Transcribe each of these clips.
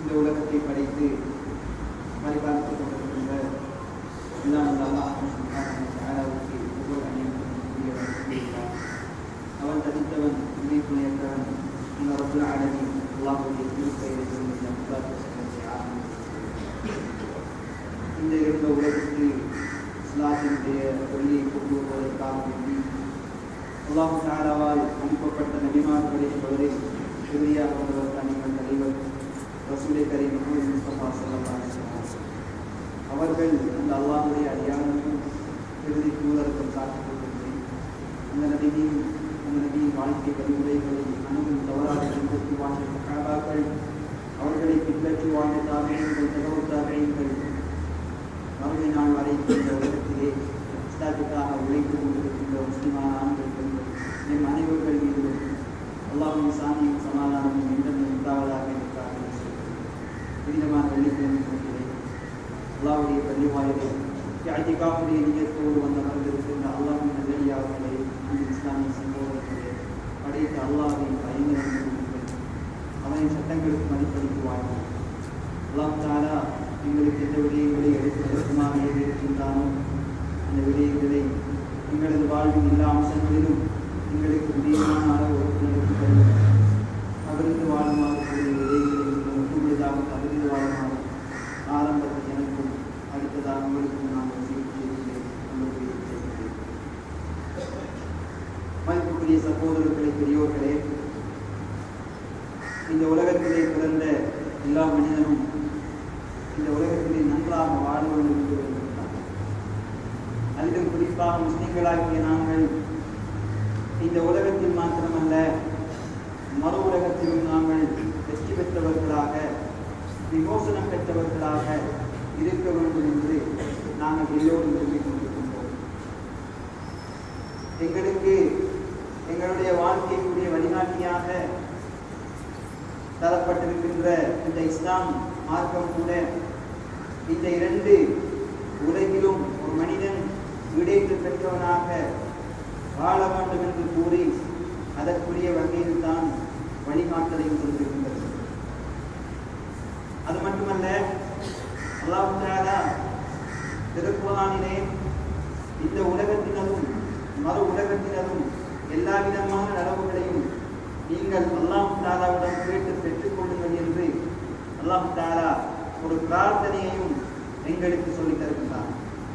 இந்த உலகத்தை படைத்து பரிபாலித்துக் கொண்டிருக்கின்ற எல்லாம் வல்ல அல்லாஹ் சுப்ஹானஹு வ தஆலாவுக்கு புகழ் அனைத்தும் உரியவன் இருக்கிறான். அவன் தனித்தவன் இணை துணையற்றவன் இந்த ரப்புல் ஆலமீன் அல்லாஹ்வுடைய திருப்பெயரை சொல்லி இந்த முஸ்லாத்து சட்டத்தை ஆரம்பிக்கிறேன் இந்த இருந்த உலகத்தில் இஸ்லாத்தினுடைய ஒளியை கொண்டு வருவதற்காக வேண்டி அல்லாஹ் தாலாவால் அனுப்பப்பட்ட நபிமார்களின் தொடரில் உறுதியாக வந்தவர் எங்கள் தலைவர் ரசூலை கரீம் முகமது முஸ்தபா ஸல்லல்லாஹு அலைஹி வஸல்லம் அவர்கள் அந்த அல்லாஹ்வுடைய அடியானுக்கும் இறுதி தூதருக்கும் காட்டிக் கொண்டிருக்கிறேன் அந்த நபியின் அந்த நபியின் வாழ்க்கை வழிமுறைகளை அணுகும் தவறாக பின்பற்றி வாழ்ந்த சகாபாக்கள் அவர்களை பின்பற்றி வாழ்ந்த தாபியங்கள் தகவல் தாபியங்கள் மறுமை நாள் வரைக்கும் இந்த உலகத்திலே இஸ்லாத்துக்காக உழைத்துக் கொண்டிருக்கின்ற முஸ்லிமான ஆண்கள் பெண்கள் என் அனைவர்கள் மீதும் அல்லாஹும் சாமியும் சமாதானமும் என்றும் உண்டாவதாக இருக்கிறார்கள் புனிதமான வெள்ளிக்கிழமை போகிறேன் அல்லாவுடைய பள்ளிவாயிலே அஜிகாவுடைய நியத்தோடு வந்து அமர்ந்திருக்கின்ற அல்லாஹின் நல்லடியார்களே அந்த இஸ்லாமிய சகோதரர்களே படைத்த அல்லாஹின் பயங்கரங்கள் அவனின் சட்டங்களுக்கு மதிப்பளித்து வாழ்வோம் அல்லாஹ் தாலா எங்களுக்கு எந்த விடயங்களை எடுத்து நடத்துமாறு இருக்கின்றானோ அந்த விடயங்களை எங்களது வாழ்வின் எல்லா அம்சங்களிலும் எங்களுக்கு முடியமான அளவு ஒப்புக்கொண்டு தவிர்த்து வாழுமாறு கூடிய விடயங்களை ஒப்புமுழுதாக தவிர்த்து வாழுமாறு ஆரம்பத்தில் எனக்கும் அடுத்ததாக உங்களுக்கும் நான் வசியம் செய்கிறேன் உங்களுக்கு செய்கிறேன் மதிப்புக்குரிய சகோதரர்களே பெரியோர்களே இந்த உலகத்திலே பிறந்த எல்லா மனிதனும் இந்த உலகத்திலே நன்றாக வாழ வேண்டும் என்று விரும்புகிறார் அதிலும் குறிப்பாக முஸ்லிம்களாகிய நாங்கள் இந்த உலகத்தில் மாத்திரமல்ல மறு உலகத்திலும் நாங்கள் வெற்றி பெற்றவர்களாக விமோசனம் பெற்றவர்களாக இருக்க வேண்டும் என்று நாங்கள் எல்லோரும் விரும்பிக் கொண்டிருக்கின்றோம் எங்களுக்கு எங்களுடைய வாழ்க்கைக்குரிய வழிகாட்டியாக தரப்பட்டிருக்கின்ற இந்த இஸ்லாம் மார்க்கம் கூட இந்த இரண்டு உலகிலும் ஒரு மனிதன் விடைத்து பெற்றவனாக வாழ வேண்டும் என்று கூறி அதற்குரிய வகையில் தான் வழிகாட்டலையும் கொண்டிருக்கின்றது அது மட்டுமல்ல அல்லாஹ் தாலா திருக்குறானிலே இந்த உலகத்தினரும் மறு உலகத்தினரும் எல்லா விதமான நலவுகளையும் நீங்கள் அல்லாஹ் தாலாவிடம் கேட்டு பெற்றுக்கொள்ளுங்கள் என்று அல்லாஹ் தாலா ஒரு பிரார்த்தனையையும் எங்களுக்கு சொல்லித் தருகின்றார்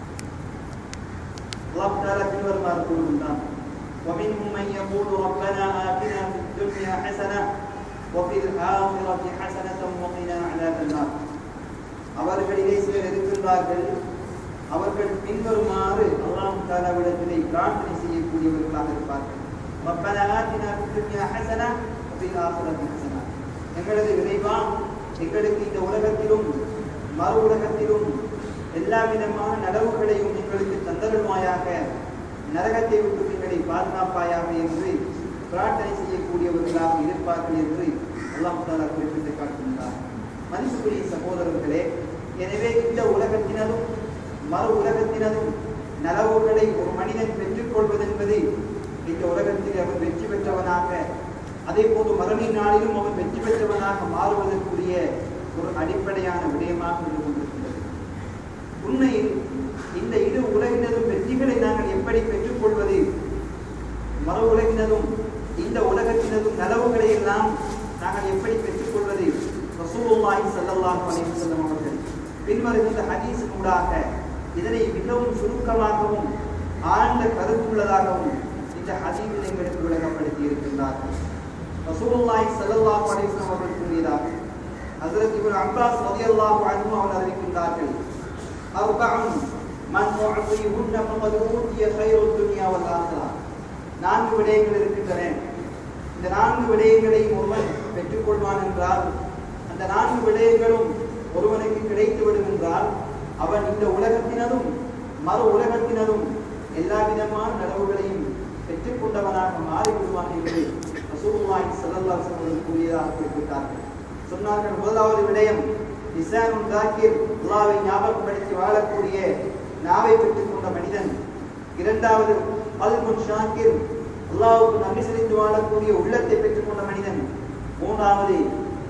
அல்லாஹ் தாலா பின்வருமாறு கூறுகின்றான் ومنهم من يقول ربنا آتنا في الدنيا حسنة وفي الآخرة حسنة وقنا عذاب النار அவர்களிலே சிலர் இருக்கின்றார்கள் அவர்கள் பின்வருமாறு அல்லாஹ் தாலாவிடத்திலே பிரார்த்தனை செய்யக்கூடியவர்களாக இருப்பார்கள் ربنا آتنا في الدنيا حسنة وفي الآخرة حسنة எங்களது இறைவா எங்களுக்கு இந்த உலகத்திலும் மறு உலகத்திலும் எல்லா விதமான நலவுகளையும் எங்களுக்கு தந்தருமாயாக நரகத்தை விட்டு எங்களை பாதுகாப்பாயாக என்று பிரார்த்தனை செய்யக்கூடியவர்களாக இருப்பார்கள் என்று அல்லாஹ் தாலா குறிப்பிட்டு காட்டுகின்றார் மதிப்புக்குரிய சகோதரர்களே எனவே இந்த உலகத்தினரும் மறு உலகத்தினரும் நலவுகளை ஒரு மனிதன் பெற்றுக்கொள்வது என்பது இந்த உலகத்தில் அவன் வெற்றி பெற்றவனாக அதே போது மறுமை நாளிலும் அவன் வெற்றி பெற்றவனாக மாறுவதற்குரிய ஒரு அடிப்படையான விடயமாக இருந்து கொண்டிருக்கிறது உண்மையில் இந்த இரு உலகினதும் வெற்றிகளை நாங்கள் எப்படி பெற்றுக்கொள்வது மறு உலகினதும் இந்த உலகத்தினதும் நலவுகளை எல்லாம் நாங்கள் எப்படி பெற்றுக்கொள்வது ரசூலுல்லாஹி ஸல்லல்லாஹு அலைஹி வஸல்லம் அவர்கள் பின்வருகின்ற ஹதீஸின் ஊடாக இதனை மிகவும் சுருக்கமாகவும் ஆழ்ந்த கருத்துள்ளதாகவும் இந்த ஹதீஸில் எங்களுக்கு விளங்கப்படுத்தி இருக்கின்றார்கள் ரசூலுல்லாஹி ஸல்லல்லாஹு அலைஹி வஸல்லம் அவர்கள் கூறியதாக ஹஜ்ரத் இப்னு அப்பாஸ் ரலியல்லாஹு அன்ஹு அவர்கள் அறிவிக்கின்றார்கள் அர்பஉன் மன் உஅதிஹுன்ன ஃபகத் ஊதிய கைருத் துன்யா வல் ஆখিরা நான்கு விடயங்கள் இருக்கின்றன இந்த நான்கு விடயங்களையும் ஒருவன் பெற்றுக்கொள்வான் என்றால் அந்த நான்கு விடயங்களும் ஒருவனுக்கு கிடைத்து விடும் என்றால் அவன் இந்த உலகத்தினரும் மறு உலகத்தினரும் எல்லா விதமான நலவுகளையும் பெற்றுக்கொண்டவனாக மாறிவிடுவான் என்று ரசூலுல்லாஹி ஸல்லல்லாஹு அலைஹி வஸல்லம் கூறியதாக குறிப்பிட்டார்கள் சொன்னார்கள் முதலாவது விடயம் நிசானும் தாக்கிர் அல்லாவை ஞாபகப்படுத்தி வாழக்கூடிய நாவை பெற்றுக் கொண்ட மனிதன் இரண்டாவது அல்முன் ஷாக்கிர் அல்லாவுக்கு நன்றி செலுத்தி வாழக்கூடிய உள்ளத்தை பெற்றுக் கொண்ட மனிதன் மூன்றாவது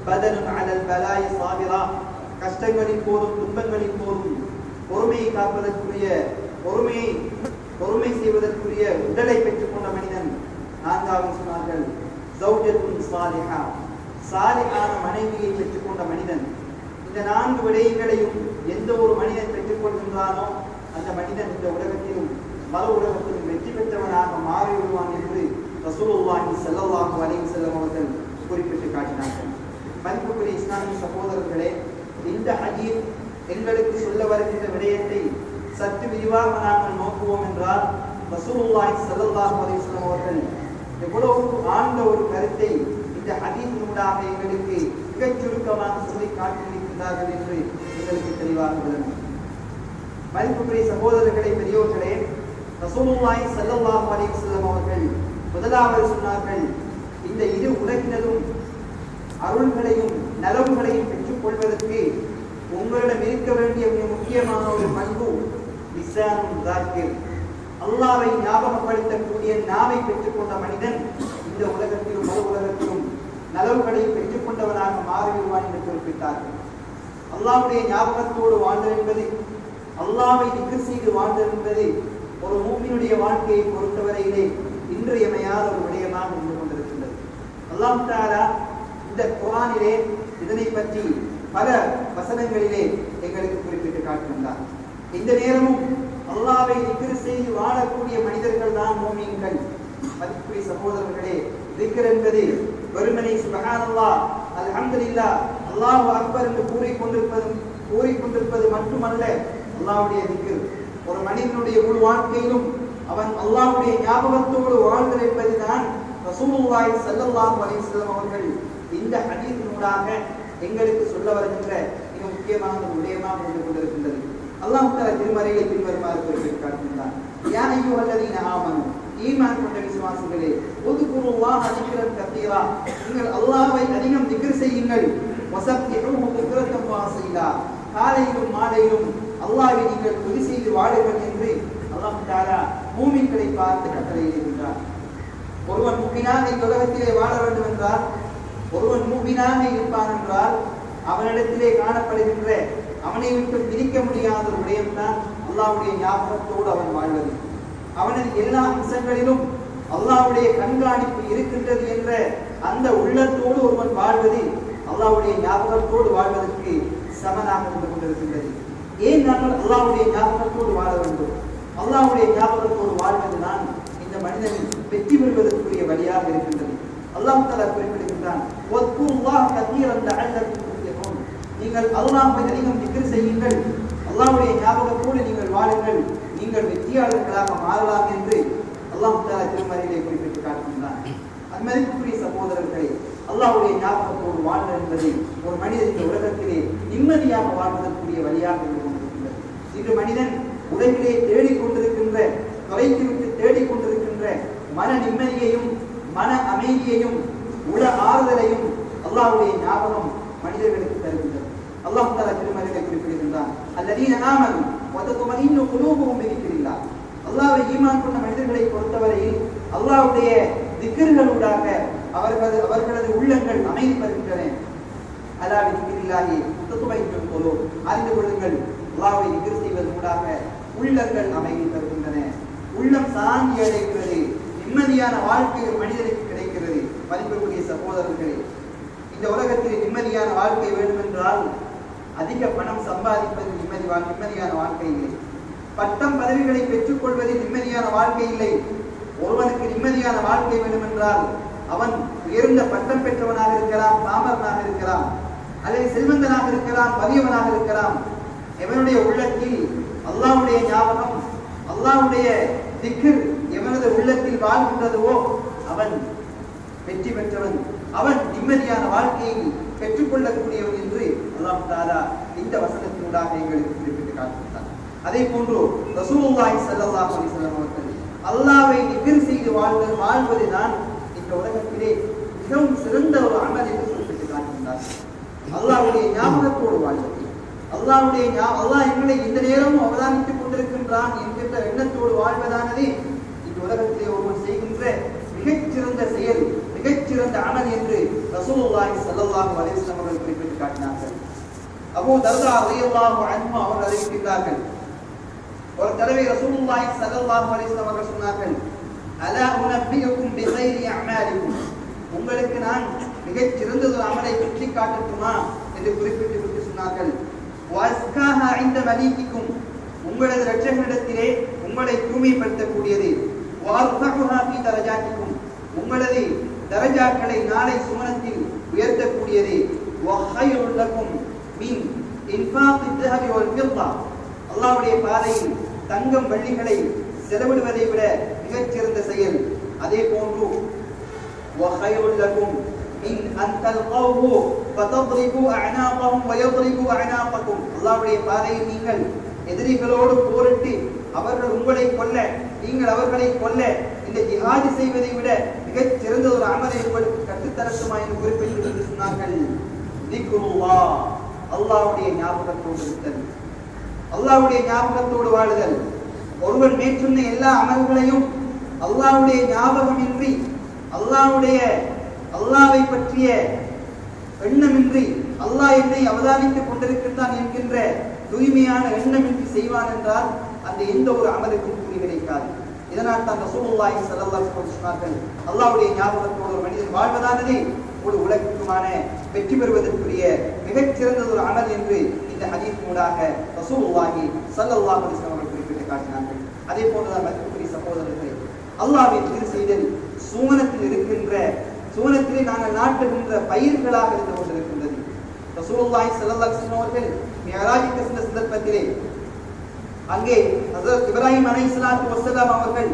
பதனும் அலல் பலாய் சாபிரா கஷ்டங்களின் போதும் துன்பங்களின் போதும் பொறுமையை காப்பதற்குரிய பொறுமையை பொறுமை செய்வதற்குரிய உடலை பெற்றுக்கொண்ட மனிதன் நான்காவது சொன்னார்கள் ஜௌஜத்துன் சாலிஹா சாலிஹான மனைவியை பெற்றுக்கொண்ட மனிதன் இந்த நான்கு விடயங்களையும் எந்த ஒரு மனிதன் பெற்றுக்கொள்கின்றானோ அந்த மனிதன் இந்த உலகத்திலும் மறு உலகத்திலும் வெற்றி பெற்றவனாக மாறி விடுவான் என்று ரசூலுல்லாஹி ஸல்லல்லாஹு அலைஹி வஸல்லம் அவர்கள் குறிப்பிட்டு காட்டினார்கள் மதிப்புக்குரிய இஸ்லாமிய சகோதரர்களே இந்த ஹதீஸ் எங்களுக்கு சொல்ல வருகின்ற விடயத்தை சற்று விரிவாக நாங்கள் நோக்குவோம் என்றால் ரசூலுல்லாஹி ஸல்லல்லாஹு அலைஹி வஸல்லம் அவர்கள் எவ்வளவு ஆழ்ந்த ஒரு கருத்தை இந்த ஹதீஸினூடாக எங்களுக்கு மிகச் சுருக்கமாக சொல்லி காட்டியிருக்கிறார்கள் என்று எங்களுக்கு தெளிவாக விளங்கும் மதிப்புக்குரிய சகோதரர்களே பெரியோர்களே ரசூலுல்லாஹி ஸல்லல்லாஹு அலைஹி வஸல்லம் அவர்கள் முதலாவது சொன்னார்கள் இந்த இரு உலகினதும் அருள்களையும் நலவுகளையும் பெற்றுக்கொள்வதற்கு உங்களிடம் இருக்க வேண்டிய மிக முக்கியமான ஒரு பண்பு லிசானுன் தாக்கிர் அல்லாவை ஞாபகப்படுத்தக்கூடிய நாவை பெற்றுக்கொண்ட மனிதன் இந்த உலகத்திலும் மறு உலகத்திலும் நலவுகளை பெற்றுக்கொண்டவனாக மாறிவிடுவான் என்று குறிப்பிட்டார்கள் அல்லாவுடைய ஞாபகத்தோடு வாழ்தல் என்பது அல்லாவை திக்கர் செய்து வாழ்தல் என்பது ஒரு மூமினுடைய வாழ்க்கையை பொறுத்தவரையிலே இன்றியமையாத ஒரு விடயமாக இருந்து கொண்டிருக்கின்றது அல்லாஹ் தாலா இந்த குரானிலே இதனை பற்றி பல வசனங்களிலே எங்களுக்கு குறிப்பிட்டு காட்டுகின்றார் இந்த நேரமும் அல்லாவை திக்கர் செய்து வாழக்கூடிய மனிதர்கள் தான் மோமியங்கள் மதிப்புரிய சகோதரர்களே திக்கர் என்பது வெறுமனை சுபஹானல்லாஹ் அல்ஹம்துலில்லாஹ் அல்லாஹ் அக்பர் என்று கூறிக்கொண்டிருப்பது கூறிக்கொண்டிருப்பது மட்டுமல்ல அல்லாஹ்வுடைய திக்கர் ஒரு மனிதனுடைய முழு வாழ்க்கையிலும் அவன் அல்லாஹ்வுடைய ஞாபகத்தோடு வாழ்தல் என்பதுதான் ரசூலுல்லாஹி ஸல்லல்லாஹு அலைஹி வஸல்லம் அவர்கள் இந்த ஹதீஸினூடாக எங்களுக்கு சொல்ல வருகின்ற மிக முக்கியமான ஒரு விடயமாக இருந்து கொண்டிருக்கின்றது அல்லாஹ் தஆலா திருமறையை பின்வருமாறு குறிப்பிட்டு காட்டுகின்றான் யா அய்யுஹல்லதீன ஆமனு ஈமான் கொண்ட விசுவாசிகளே உதுகுருல்லாஹ திக்ரன் கத்தீரா நீங்கள் அல்லாஹ்வை அதிகம் திக்ர் செய்யுங்கள் வஸப்பிஹூஹு புக்ரத்தன் வாசீலா காலையிலும் மாலையிலும் அல்லாஹ்வை நீங்கள் துதி செய்து வாழுங்கள் என்று அல்லாஹ் தஆலா மூமின்களை பார்த்து கட்டளையிடுகின்றார் ஒருவன் மூமினாக இந்த உலகத்திலே வாழ வேண்டும் என்றால் ஒருவன் மூமினாக இருப்பான் என்றால் அவனிடத்திலே காணப்படுகின்ற அவனை விட்டு பிரிக்க முடியாத ஒரு விடயம்தான் அல்லாஹ்வுடைய ஞாபகத்தோடு அவன் வாழ்வது அவனது எல்லா அம்சங்களிலும் அல்லாஹ்வுடைய கண்காணிப்பு இருக்கின்றது என்ற அந்த உள்ளத்தோடு ஒருவன் வாழ்வது அல்லாஹ்வுடைய ஞாபகத்தோடு வாழ்வதற்கு சமனாக இருந்து கொண்டிருக்கின்றது ஏன் நாங்கள் அல்லாஹ்வுடைய ஞாபகத்தோடு வாழ வேண்டும் அல்லாஹ்வுடைய ஞாபகத்தோடு வாழ்வதுதான் இந்த மனிதன் வெற்றி பெறுவதற்குரிய வழியாக இருக்கின்றது அல்லாஹ் தஆலா குறிப்பிடுகின்றான் வத்குருல்லாஹ கதீரன் லஅல்லக்கும் துஃப்லிஹூன் நீங்கள் அல்லாஹ்வை அதிகம் திக்ர் செய்யுங்கள் அல்லாஹ்வுடைய ஞாபகத்தோடு நீங்கள் வாழுங்கள் நீங்கள் வெற்றியாளர்களாக மாறலாம் என்று அல்லாஹ் தஆலா திருமறையிலே குறிப்பிட்டு காட்டுகின்றான் அது மதிப்புக்குரிய சகோதரர்களே அல்லாஹ்வுடைய ஞாபகத்தோடு வாழ்தல் என்பது ஒரு மனிதன் இந்த உலகத்திலே நிம்மதியாக வாழ்வதற்குரிய வழியாக இருந்து கொண்டிருக்கின்றது இன்று மனிதன் உலகிலே தேடிக்கொண்டிருக்கின்ற தொலைத்து விட்டு தேடிக்கொண்டிருக்கின்ற மன நிம்மதியையும் மன அமைதியையும் உல ஆறுதலையும் அல்லாஹ்வுடைய ஞாபகம் மனிதர்களுக்கு தருகின்றது அல்லாஹ் தஆலா திருமறையிலே குறிப்பிடுகின்றான் அல்லதீன ஆமனு வதத்மஇன்னு குலூபுஹும் பிதிக்ரில்லாஹ் அல்லாஹ்வை ஈமான் கொண்ட மனிதர்களை பொறுத்தவரையில் அல்லாஹ்வுடைய திக்ர்களூடாக அவர்களது அவர்களது உள்ளங்கள் அமைதி பெறுகின்றன அலா பிதிக்ரில்லாஹி தத்மைனுல் குலூப் அறிந்து கொள்ளுங்கள் அல்லாஹ்வை திக்ர் செய்வதூடாக உள்ளங்கள் அமைதி பெறுகின்றன உள்ளம் சாந்தி அடைகிறது நிம்மதியான வாழ்க்கை ஒரு மனிதனுக்கு கிடைக்கிறது மதிப்பிற்குரிய சகோதரர்களே இந்த உலகத்தில் நிம்மதியான வாழ்க்கை வேண்டும் என்றால் அதிக பணம் சம்பாதிப்பது நிம்மதி வா- நிம்மதியான வாழ்க்கை இல்லை பட்டம் பதவிகளை பெற்றுக்கொள்வதில் நிம்மதியான வாழ்க்கை இல்லை ஒருவனுக்கு நிம்மதியான வாழ்க்கை வேண்டும் என்றால் அவன் உயர்ந்த பட்டம் பெற்றவனாக இருக்கலாம் பாமரனாக இருக்கலாம் அல்லது செல்வந்தனாக இருக்கலாம் வலியவனாக இருக்கலாம் எவனுடைய உள்ளத்தில் அல்லாஹ்வுடைய ஞாபகம் அல்லாஹ்வுடைய திக்ர் எவனது உள்ளத்தில் வாழ்கின்றதுவோ அவன் வெற்றி பெற்றவன் அவன் நிம்மதியான வாழ்க்கையை பெற்றுக்கொள்ளக்கூடியவன் என்று அல்லாஹ் தாலா இந்த வசனத்தினூடாக எங்களுக்கு குறிப்பிட்டு காட்டுகிறார் அதே போன்று ரசூலுல்லாஹி ஸல்லல்லாஹு அலைஹி வஸல்லம் அவர்கள் அல்லாஹ்வை திக்ர் செய்து வாழ்வது வாழ்வதுதான் இந்த உலகத்திலே மிகவும் சிறந்த ஒரு அமல் என்று குறிப்பிட்டு காட்டுகிறார் அல்லாஹ்வுடைய ஞாபகத்தோடு வாழ்வது அல்லாஹ்வுடைய ஞா- அல்லாஹ் எங்களை இந்த நேரமும் அவதானித்துக் கொண்டிருக்கின்றான் என்கின்ற எண்ணத்தோடு வாழ்வதானது இந்த உலகத்திலே ஒருவன் செய்கின்ற மிகச்சிறந்த செயல் மிகச்சிறந்த அமல் என்று ரசூலுல்லாஹி ஸல்லல்லாஹு அலைஹி வஸல்லம் அவர்கள் குறிப்பிட்டு காட்டினார்கள் அபூ தர்தா ரலியல்லாஹு அன்ஹு அவர்கள் அறிவிக்கின்றார்கள் ஒரு தடவை ரசூலுல்லாஹி ஸல்லல்லாஹு அலைஹி வஸல்லம் அவர்கள் சொன்னார்கள் அலா உனப்பியுக்கும் பிகைரி அமாலிக்கும் உங்களுக்கு நான் மிகச் சிறந்தது ஒரு அமலை சுட்டி காட்டட்டுமா என்று குறிப்பிட்டு விட்டு சொன்னார்கள் வஸ்காஹா இந்த மலீக்கிக்கும் உங்களது இரட்சகனிடத்திலே உங்களை தூய்மைப்படுத்தக்கூடியது வார்ஃபஹுஹா ஃபீ தரஜாத்திக்கும் உங்களது தரஜாக்களை நாளை சுமனத்தில் உயர்த்தக்கூடியது வஹைருல் லக்கும் மின் இன்ஃபாக் الذهب والفضة அல்லாஹ்வுடைய பாதையில் தங்கம் வெள்ளிகளை செலவிடுவதை விட மிகச் சிறந்த செயல் அதே போன்று وخير لكم من أن تلقوه فتضربوا أعناقهم ويضربوا أعناقكم அல்லாஹ்வுடைய பாதையில் நீங்கள் எதிரிகளோடு போரிட்டு அவர்கள் உங்களை கொல்ல நீங்கள் அவர்களை கொல்ல இந்த ஜிஹாது செய்வதை விட மிகச் சிறந்த ஒரு அமலை உங்களுக்கு கற்றுத்தரட்டுமா என்று குறிப்பிட்டு என்று சொன்னார்கள் திக்ருல்லாஹ் அல்லாஹ்வுடைய ஞாபகத்தோடு இருத்தல் அல்லாஹ்வுடைய ஞாபகத்தோடு வாழுதல் ஒருவன் மேற்சொன்ன எல்லா அமல்களையும் அல்லாஹ்வுடைய ஞாபகமின்றி அல்லாஹ்வுடைய அல்லாஹ்வை பற்றிய எண்ணமின்றி அல்லாஹ் என்னை அவதானித்துக் கொண்டிருக்கின்றான் என்கின்ற தூய்மையான எண்ணமின்றி செய்வான் என்றால் அந்த எந்த ஒரு அமலுக்கும் கூலி கிடைக்காது இதனால் தான் ரசூலுல்லாஹி ஸல்லல்லாஹு அலைஹி வஸல்லம் சொன்னார்கள் அல்லாஹ்வுடைய ஞாபகத்தோடு ஒரு மனிதன் வாழ்வதானது ஒரு உலகத்துக்குமான வெற்றி பெறுவதற்குரிய மிகச் சிறந்தது ஒரு அமல் என்று இந்த ஹதீஸ் மூடாக ரசூலுல்லாஹி ஸல்லல்லாஹு அலைஹி வஸல்லம் அவர்கள் குறிப்பிட்டு காட்டினார்கள் அதே போன்றுதான் மதிப்புக்குரிய சகோதரர்களே அல்லாஹ்வை திரு செய்தல் சூனத்தில் இருக்கின்ற சூனத்திலே நாங்கள் நாட்டுகின்ற பயிர்களாக இருந்து கொண்டிருக்கின்றது ரசூலுல்லாஹி ஸல்லல்லாஹு அலைஹி வஸல்லம் அவர்கள் மியராஜுக்கு சென்ற சந்தர்ப்பத்திலே அங்கே ஹஜரத் இப்ராஹிம் அலைஹிஸ்ஸலாத்து வஸ்ஸலாம் அவர்கள்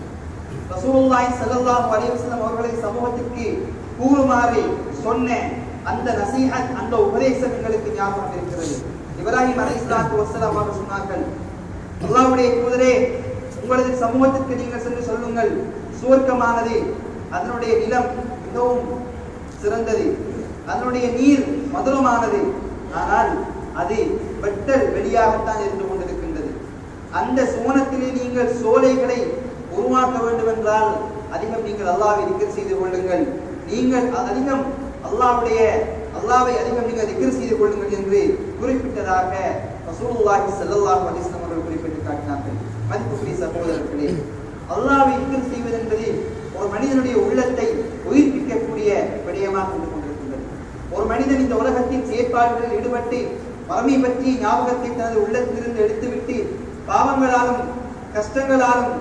ரசூலுல்லாஹி ஸல்லல்லாஹு அலைஹி வஸல்லம் அவர்களை சமூகத்திற்கு கூறுமாறு சொன்ன அந்த நசீஹத் அந்த உபதேசம் எங்களுக்கு ஞாபகம் இருக்கிறது இப்ராஹிம் அலைஹிஸ்ஸலாத்து வஸ்ஸலாம் அவர்கள் சொன்னார்கள் அல்லாஹ்வுடைய தூதரே உங்களது சமூகத்திற்கு நீங்கள் சென்று சொல்லுங்கள் சுவர்க்கமானது அதனுடைய நிலம் மிகவும் சிறந்தது அதனுடைய நீர் மதுரமானது ஆனால் அது வெட்டல் வெளியாகத்தான் இருந்து கொண்டிருக்கின்றது அந்த சுவனத்திலே நீங்கள் சோலைகளை உருவாக்க வேண்டும் என்றால் அதிகம் நீங்கள் அல்லாஹ்வை திக்ர் செய்து கொள்ளுங்கள் நீங்கள் அதிகம் அல்லாஹ்வுடைய அல்லாஹ்வை அதிகம் நீங்கள் திக்ர் செய்து கொள்ளுங்கள் என்று குறிப்பிட்டதாக ரசூலுல்லாஹி ஸல்லல்லாஹு அலைஹி வஸல்லம் அவர்கள் குறிப்பிட்டு காட்டினார்கள் மதிப்புக்குரிய சகோதரர்களே அல்லாஹ்வை திக்ர் செய்வது என்பது ஒரு மனிதனுடைய உள்ளத்தை உயிர்ப்பிக்கக்கூடிய விடயமாக இருந்து கொண்டிருக்கின்றது ஒரு மனிதன் இந்த உலகத்தின் செயற்பாடுகளில் ஈடுபட்டு மறமை பற்றிய ஞாபகத்தை தனது உள்ளத்திலிருந்து எடுத்துவிட்டு பாவங்களாலும் கஷ்டங்களாலும்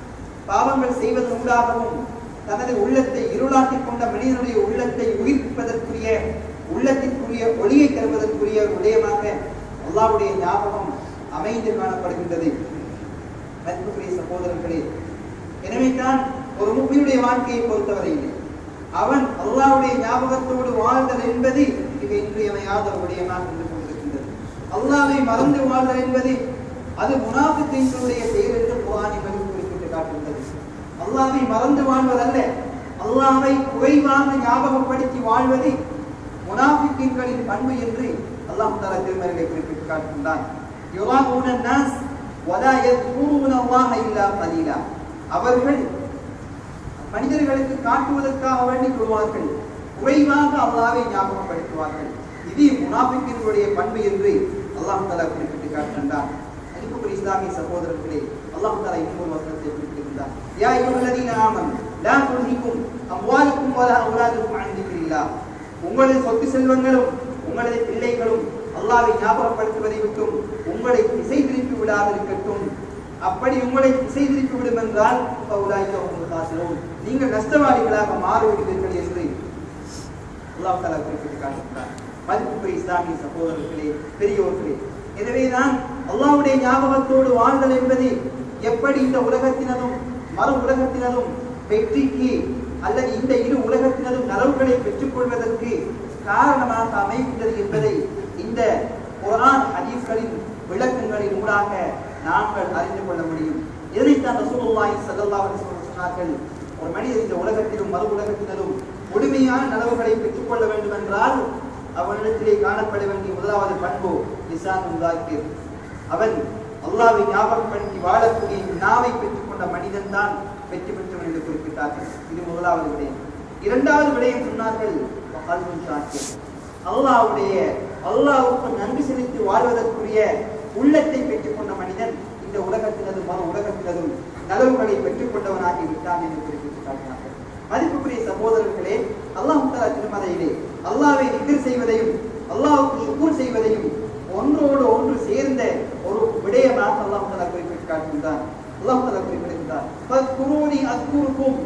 பாவங்கள் செய்வதன் ஊடாகவும் தனது உள்ளத்தை இருளாக்கிக் கொண்ட மனிதனுடைய உள்ளத்தை உயிர்ப்பிப்பதற்குரிய உள்ளத்திற்குரிய ஒளியை தருவதற்குரிய ஒரு விடயமாக அல்லாஹ்வுடைய ஞாபகம் அமைந்து காணப்படுகின்றது மதிப்புக்குரிய சகோதரர்களே எனவே தான் ஒரு முக்மியுடைய வாழ்க்கையை பொறுத்தவரையிலே அவன் அல்லாஹ்வுடைய ஞாபகத்தோடு வாழ்தல் என்பது மிக இன்றியமையாத ஒரு விடயமாக இருந்து கொண்டிருக்கின்றது அல்லாஹ்வை மறந்து வாழ்தல் என்பது அது முனாஃபிக்குடைய செயல் என்று குர்ஆனில் குறிப்பிட்டு காட்டுகின்றது அல்லாஹ்வை மறந்து வாழ்வதல்ல அல்லாஹ்வை குறைவாக ஞாபகப்படுத்தி வாழ்வது முனாஃபிக்கின்களின் பண்பு என்று அல்லாஹ் தஆலா திருமறையிலே குறிப்பிட்டு காட்டுகின்றான் யுராஹூன நாஸ் வலா யذ்குரூன அல்லாஹ இல்லா கலீலா அவர்கள் மனிதர்களுக்கு காட்டுவதற்காக வேண்டி கொள்வார்கள் குறைவாக அல்லாஹ்வை ஞாபகப்படுத்துவார்கள் இது முனாஃபிக்கின்களுடைய பண்பு என்று அல்லாஹ் தஆலா குறிப்பிட்டு காட்டுகின்றான் அன்புக்குரிய இஸ்லாமிய சகோதரர்களே அல்லாஹ் தஆலா இன்னொரு வசனத்தை குறிப்பிட்டிருந்தார் யா அய்யுஹல்லதீன ஆமனு லா துல்ஹிக்கும் அம்வாலுக்கும் வலா அவுலாதுக்கும் அன் திக்ரில்லாஹ் உங்களது சொத்து செல்வங்களும் உங்களது பிள்ளைகளும் அல்லாஹ்வை ஞாபகப்படுத்துவதை விட்டும் உங்களை திசை திருப்பி விடாமல் இருக்கட்டும் அப்படி உங்களை திசை திருப்பி விடும் என்றால் ஃபவுலாய்க ஹுமுல் காசிரூன் நீங்கள் நஷ்டவாளிகளாக மாறிவிடுவீர்கள் என்று அல்லாஹ் தஆலா குறிப்பிட்டு காட்டுகிறார் மதிப்புக்குரிய இஸ்லாமிய சகோதரர்களே பெரியோர்களே எனவேதான் அல்லாஹ்வுடைய ஞாபகத்தோடு வாழ்தல் என்பது எப்படி இந்த உலகத்தினதும் மறு உலகத்தினதும் வெற்றிக்கு அல்லது இந்த இரு உலகத்தினதும் நலவுகளை பெற்றுக் கொள்வதற்கு காரணமாக அமைகின்றது என்பதை இந்த குர்ஆன் ஹதீஸ்களின் விளக்கங்களின் ஊடாக நாங்கள் அறிந்து கொள்ள முடியும் இதனைத்தான் ரசூலுல்லாஹி ஸல்லல்லாஹு அலைஹி வஸல்லம் சொன்னார்கள் ஒரு மனிதன் இந்த உலகத்திலும் மறு உலகத்தினதும் முழுமையான நலவுகளை பெற்றுக்கொள்ள வேண்டும் என்றால் அவனிடத்திலே காணப்பட வேண்டிய முதலாவது பண்பு லிசானுல் தாக்கிர் அவன் அல்லாஹ்வை ஞாபகப்படுத்தி வாழக்கூடிய நாவை பெற்றுக்கொண்ட மனிதன் தான் வெற்றி பெற்றவன் என்று குறிப்பிட்டார்கள் இது முதலாவது விடயம் இரண்டாவது விடயம் சொன்னார்கள் கல்வி சாட்சி அல்லாஹ்வுடைய அல்லாஹ்வுக்கு நன்றி செலுத்தி வாழ்வதற்குரிய உள்ளத்தை பெற்றுக்கொண்ட மனிதன் இந்த உலகத்தினதும் மறு உலகத்தினதும் நலவுகளை பெற்றுக் கொண்டவனாகி விட்டான் என்று குறிப்பிட்டு காட்டினார்கள் மதிப்புக்குரிய சகோதரர்களே அல்லாஹ் தலா திருமலையிலே அல்லாஹ்வை நிகர் செய்வதையும் அல்லாஹ்வுக்கு சுக்கூர் செய்வதையும் ஒன்றோடு ஒன்று சேர்ந்த ஒரு விடயமாக அல்லாஹ் தலா குறிப்பிட்டு காட்டுகின்றான் அல்லாஹ் தலா குறிப்பிடுகின்றார் "ஃபத்குரூனி அத்குருக்கும்."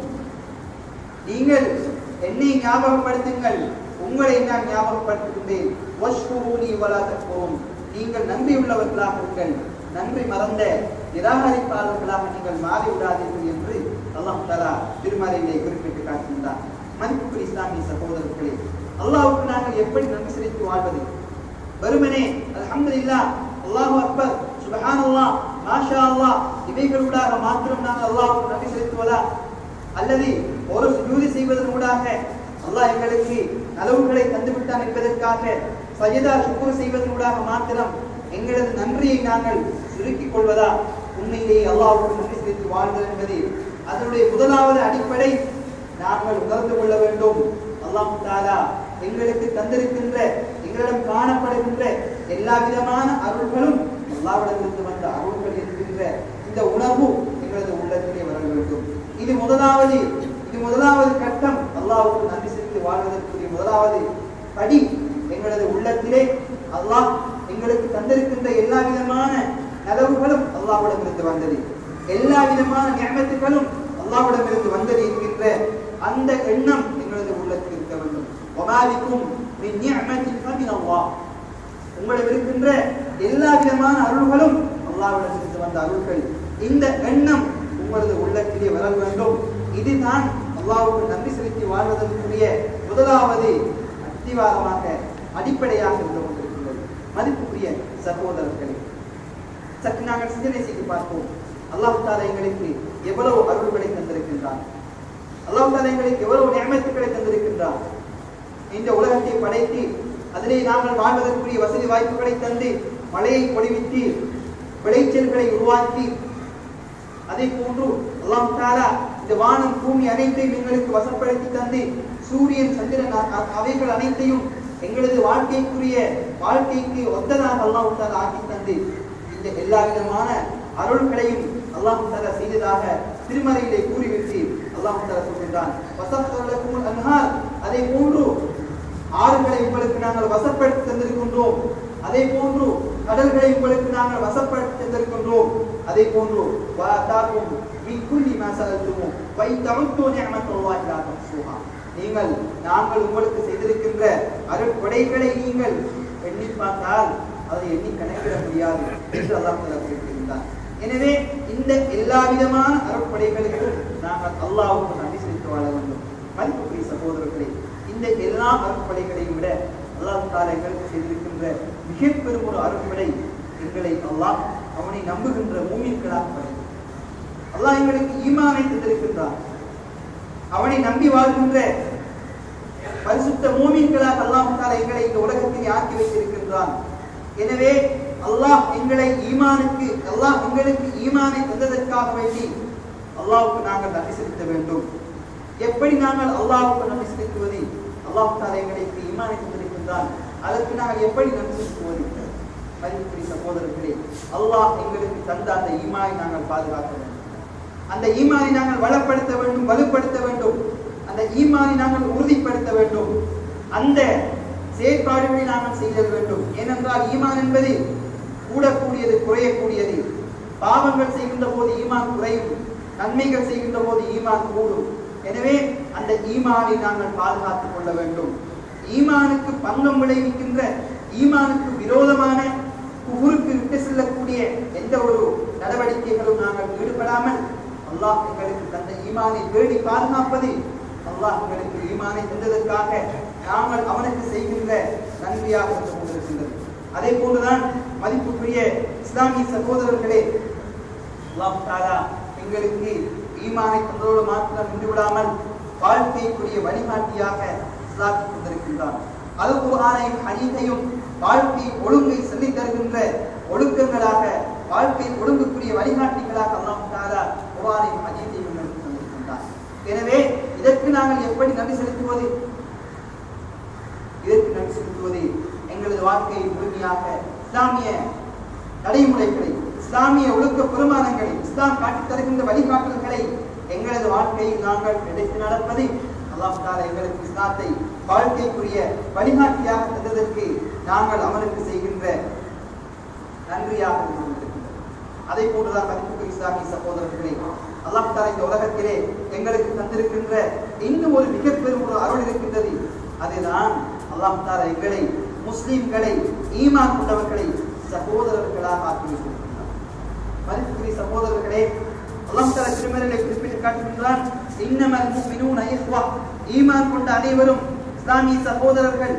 நீங்கள் என்னை ஞாபகப்படுத்துங்கள் உங்களை நான் ஞாபகப்படுத்துகின்றேன் வஷ்குரூனி வலா தக்ஃபுரூன். நீங்கள் நன்றியுள்ளவர்களாக இருங்கள் நன்றி மறந்த நிராகரிப்பாளர்களாக நீங்கள் மாறி விடாதீர்கள் என்று அல்லாஹ் தலா திருமறையிலே குறிப்பிட்டு காட்டுகின்றார் மதிப்புக்குரிய இஸ்லாமிய சகோதரர்களே அல்லாஹ்வுக்கு நாங்கள் எப்படி நன்றி செலுத்தி வாழ்வது வெறுமனே அல்ஹம்துலில்லாஹ் அல்லாஹு அக்பர் சுப்ஹானல்லாஹ் மாஷா அல்லாஹ் இவைகளூடாக மாத்திரம் நாங்கள் அல்லாஹ்வுக்கு நன்றி செலுத்துவதா அல்லது ஒரு சுஜூதி செய்வதன் ஊடாக அல்லாஹ் எங்களுக்கு நலவுகளை தந்து விட்டான் என்பதற்காக சஜதா சுக்குர் செய்வதன் ஊடாக மாத்திரம் எங்களது நன்றியை நாங்கள் சுருக்கிக் கொள்வதா உண்மையிலேயே அல்லாஹ்வுக்கு நன்றி செலுத்தி வாழ்தல் என்பது அதனுடைய முதலாவது அடிப்படை நாங்கள் உணர்ந்து கொள்ள வேண்டும் அல்லாஹ் தாலா எங்களுக்கு தந்திருக்கின்ற எங்களிடம் காணப்படுகின்ற எல்லா விதமான அருள்களும் அல்லாவிடமிருந்து வந்த அருள்கள் என்கின்ற இந்த உணர்வு எங்களது உள்ளத்திலே வர வேண்டும் இது முதலாவது இது முதலாவது கட்டம் அல்லாஹ்வுக்கு நன்றி செலுத்தி வாழ்வதற்குரிய முதலாவது படி எங்களது உள்ளத்திலே அல்லாஹ் எங்களுக்கு தந்திருக்கின்ற எல்லா விதமான நலவுகளும் அல்லாஹ்விடமிருந்து வந்தது எல்லா விதமான நியமத்துகளும் அல்லாஹ்விடமிருந்து வந்தது என்கின்ற அந்த எண்ணம் எங்களது உள்ளத்தில் இருக்க வேண்டும் ஒமாலிக்கும் மின் நிஅமத்தின் ஃபமின் அல்லாஹ் உங்களிடம் இருக்கின்ற எல்லா விதமான அருள்களும் அல்லாஹ்விடமிருந்து வந்த அருள்கள் இந்த எண்ணம் உங்களது உள்ளத்திலே வர வேண்டும் இதுதான் அல்லாஹ்வுக்கு நன்றி செலுத்தி வாழ்வதற்குரிய முதலாவது அத்திவாரமாக அடிப்படையாக இருந்து கொண்டிருக்கின்றது மதிப்புக்குரிய சகோதரர்களே சற்று நாங்கள் சிந்தனை செய்து பார்ப்போம் அல்லாஹ் தாலா எங்களுக்கு எவ்வளவு அருள்களை தந்திருக்கின்றான் அல்லாஹ் தாலா எங்களுக்கு எவ்வளவு நியமத்துக்களை தந்திருக்கின்றான் இந்த உலகத்தை படைத்து அதிலே நாங்கள் வாழ்வதற்குரிய வசதி வாய்ப்புகளை தந்து மழையை பொழிவித்து விளைச்சல்களை உருவாக்கி அதை போன்று அல்லாஹ் தாலா இந்த வானம் பூமி அனைத்தையும் எங்களுக்கு வசப்படுத்தி தந்து சூரியன் சந்திரன் அ- அ- அவைகள் அனைத்தையும் எங்களது வாழ்க்கைக்குரிய வாழ்க்கைக்கு ஒத்ததாக அல்லாஹ் தாலா ஆக்கி தந்து இந்த எல்லா விதமான அருள்களையும் அல்லாஹ் தாலா செய்ததாக திருமறையிலே கூறிவிட்டு அல்லாஹ் தாலா சொல்கின்றான் வசப்பலக்கும் அன்ஹார் அதை போன்று ஆறுகளை உங்களுக்கு நாங்கள் வசப்படுத்தி தந்திருக்கின்றோம் அதே போன்று கடல்களை உங்களுக்கு நாங்கள் வசப்படுத்தி தந்திருக்கின்றோம் அதே போன்று வாதாக்கும் மின் குல்லி மா சஅல்துமு வை தமுத்து நிஅமத்துல்லாஹி லா தஹ்சுஹா நீங்கள் நாங்கள் உங்களுக்கு செய்திருக்கின்ற அருட்கொடைகளை நீங்கள் எண்ணி பார்த்தால் அதை எண்ணி கணக்கிட முடியாது என்று அல்லாஹ் தஆலா குறிப்பிட்டிருந்தார் எனவே இந்த எல்லா விதமான அருட்கொடைகளுக்கும் நாங்கள் அல்லாஹ்வுக்கு நன்றி செலுத்தி வாழ வேண்டும் மதிப்புக்குரிய சகோதரர்களே இந்த எல்லா அருட்படைகளையும் விட அல்லாஹ் தாலா எங்களுக்கு செய்திருக்கின்ற மிக பெரும் ஒரு அருட்படை எங்களை அல்லாஹ் அவனை நம்புகின்ற மூமின்களாக படைத்தார் அல்லாஹ் எங்களுக்கு ஈமானை தந்திருக்கின்றான் அவனை நம்பி வாழ்கின்ற பரிசுத்த மூமின்களாக அல்லாஹ் தாலா எங்களை இந்த உலகத்தில் ஆக்கி வைத்திருக்கின்றான் எனவே அல்லாஹ் எங்களை ஈமானுக்கு அல்லாஹ் எங்களுக்கு ஈமானை தந்ததற்காக வேண்டி அல்லாஹ்வுக்கு நாங்கள் நன்றி செலுத்த வேண்டும் எப்படி நாங்கள் அல்லாஹ்வுக்கு நன்றி செலுத்துவது அல்லாஹ் தாலா எங்களுக்கு ஈமானை தந்திருக்கின்றான் அதற்கு நாங்கள் எப்படி நன்றி செலுத்துவது மதிப்புக்குரிய சகோதரர்களே அல்லாஹ் எங்களுக்கு தந்த அந்த ஈமானை நாங்கள் பாதுகாக்க வேண்டும் அந்த ஈமானை நாங்கள் வளப்படுத்த வேண்டும் வலுப்படுத்த வேண்டும் அந்த ஈமானை நாங்கள் உறுதிப்படுத்த வேண்டும் அந்த செயற்பாடுகளை நாங்கள் செய்ய வேண்டும் ஏனென்றால் ஈமான் என்பது கூடக்கூடியது குறையக்கூடியது பாவங்கள் செய்கின்ற போது ஈமான் குறையும் நன்மைகள் செய்கின்ற போது ஈமான் கூடும் எனவே அந்த ஈமானை நாங்கள் பாதுகாத்துக் கொள்ள வேண்டும் ஈமானுக்கு பங்கம் விளைவிக்கின்ற ஈமானுக்கு விரோதமான குகுருக்கு விட்டு செல்லக்கூடிய எந்த ஒரு நடவடிக்கைகளும் நாங்கள் ஈடுபடாமல் அல்லாஹ் எங்களுக்கு தந்த ஈமானை பேடி பாதுகாப்பது அல்லாஹ் எங்களுக்கு ஈமானை தந்ததற்காக நாங்கள் அவனுக்கு செய்கின்ற நன்றியாக இருந்து கொண்டிருக்கின்றது அதே போன்றுதான் மதிப்புக்குரிய இஸ்லாமிய சகோதரர்களே அல்லாஹ் தாலா எங்களுக்கு ஈமானை தந்ததோடு மாத்திரம் நின்று விடாமல் வாழ்க்கைக்குரிய வழிகாட்டியாக இஸ்லாத்தை தந்திருக்கின்றான் அல் குர்ஆனையும் ஹதீஸையும் வாழ்க்கை ஒழுங்கை சொல்லித் தருகின்ற ஒழுக்கங்களாக வாழ்க்கை ஒழுங்குக்குரிய வழிகாட்டிகளாக அல்லாஹ் தாலா குர்ஆனையும் ஹதீஸையும் எங்களுக்கு தந்திருக்கின்றான் எனவே இதற்கு நாங்கள் எப்படி நன்றி செலுத்துவது இதற்கு நன்றி செலுத்துவது எங்களது வாழ்க்கையை முழுமையாக இஸ்லாமிய நடைமுறைகளை இஸ்லாமிய ஒழுக்க பெருமானங்களை இஸ்லாம் காட்டித் தருகின்ற வழிகாட்டல்களை எங்களது வாழ்க்கையில் நாங்கள் நினைத்து நடப்பது அல்லாஹ் தாலா எங்களுக்கு இஸ்லாத்தை வாழ்க்கைக்குரிய வழிகாட்டியாக தந்ததற்கு நாங்கள் அவனுக்கு செய்கின்ற நன்றியாக இருந்து கொண்டிருக்கின்றது அதை போன்றுதான் மதிப்புக்கு இஸ்லாமிய சகோதரர்களே அல்லாஹ் தாலா இந்த உலகத்திலே எங்களுக்கு தந்திருக்கின்ற இன்னும் ஒரு மிகப்பெரும் ஒரு அருள் இருக்கின்றது அதுதான் அல்லாஹ் தாலா எங்களை முஸ்லிம்களை ஈமான் கொண்டவர்களை சகோதரர்களாக ஆக்கி வைத்திருக்கின்றார் மதிப்புக்குரிய சகோதரர்களே அல்லாஹ் தாலா திருமறையிலே குறிப்பிட்டு காட்டுகின்றான் இன்னமல் முஃமினூன இஹ்வா ஈமான் கொண்ட அனைவரும் இஸ்லாமிய சகோதரர்கள்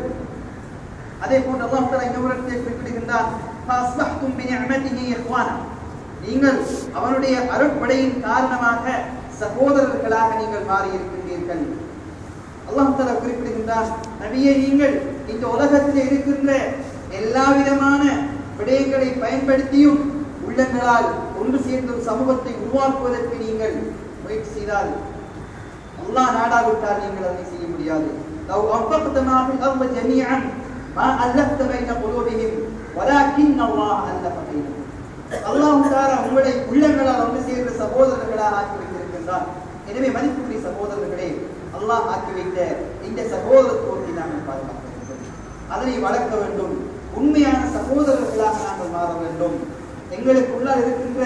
அதே போன்று அல்லாஹ் தஆலா இன்னொரு இடத்திலே குறிப்பிடுகின்றான் ஃபஅஸ்பஹ்தும் பினிஅமதிஹி இஹ்வானா நீங்கள் அவனுடைய அருட்படையின் காரணமாக சகோதரர்களாக நீங்கள் மாறி இருக்கின்றீர்கள் அல்லாஹ் தஆலா குறிப்பிடுகின்றான் நபியே நீங்கள் இந்த உலகத்தில் இருக்கின்ற எல்லா விதமான விடயங்களை பயன்படுத்தியும் உள்ளங்களால் ஒன்று சேர்ந்த ஒரு சமூகத்தை உருவாக்குவதற்கு நீங்கள் முயற்சி செய்தால் அல்லாஹ் நாடாவிட்டால் நீங்கள் அதை செய்ய முடியாது لو أنفقت ما في الأرض جميعا ما ألفت بين قلوبهم ولكن الله ألف بينهم அல்லாஹ் தாரா உங்களை உள்ளங்களால் ஒன்று சேர்ந்த சகோதரர்களாக ஆக்கி வைத்திருக்கின்றான் எனவே மதிப்புக்குரிய சகோதரர்களே அல்லாஹ் ஆக்கி வைத்த இந்த சகோதரத்துவத்தை நாங்கள் பாதுகாக்க வேண்டும் அதனை வளர்க்க வேண்டும் உண்மையான சகோதரர்களாக நாங்கள் மாற வேண்டும் எங்களுக்குள்ளால் இருக்கின்ற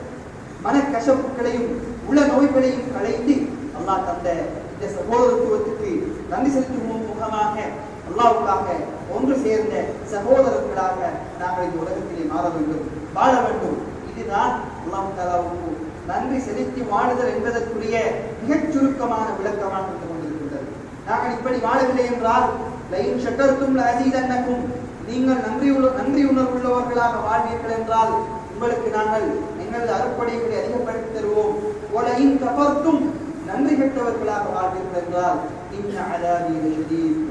மனக்கசப்புகளையும் உள்ள நோய்களையும் களைந்து அல்லாஹ் தந்த இந்த சகோதரத்துவத்துக்கு நன்றி செலுத்தும் முகமாக அல்லாவுக்காக ஒன்று சேர்ந்த சகோதரர்களாக நாங்கள் இந்த உலகத்திலே மாற வேண்டும் வாழ வேண்டும் இதுதான் அல்லாஹ் தாலாவுக்கு நன்றி செலுத்தி வாழுதல் என்பதற்குரிய மிகச் சுருக்கமான விளக்கமாக இருந்து கொண்டிருக்கின்றது நாங்கள் இப்படி வாழவில்லை என்றால் லைன் ஷட்டர்த்தும் அசீதன்னக்கும் நீங்கள் நன்றி உள்ள நன்றி உணர்வுள்ளவர்களாக வாழ்வீர்கள் என்றால் உங்களுக்கு நாங்கள் எங்களது அறுப்படைகளை அதிகப்படுத்தி தருவோம் ஒலையின் கபர்த்தும் நன்றி கெட்டவர்களாக வாழ்வீர்கள் என்றால் இன்ன அதாபி லஷதீத்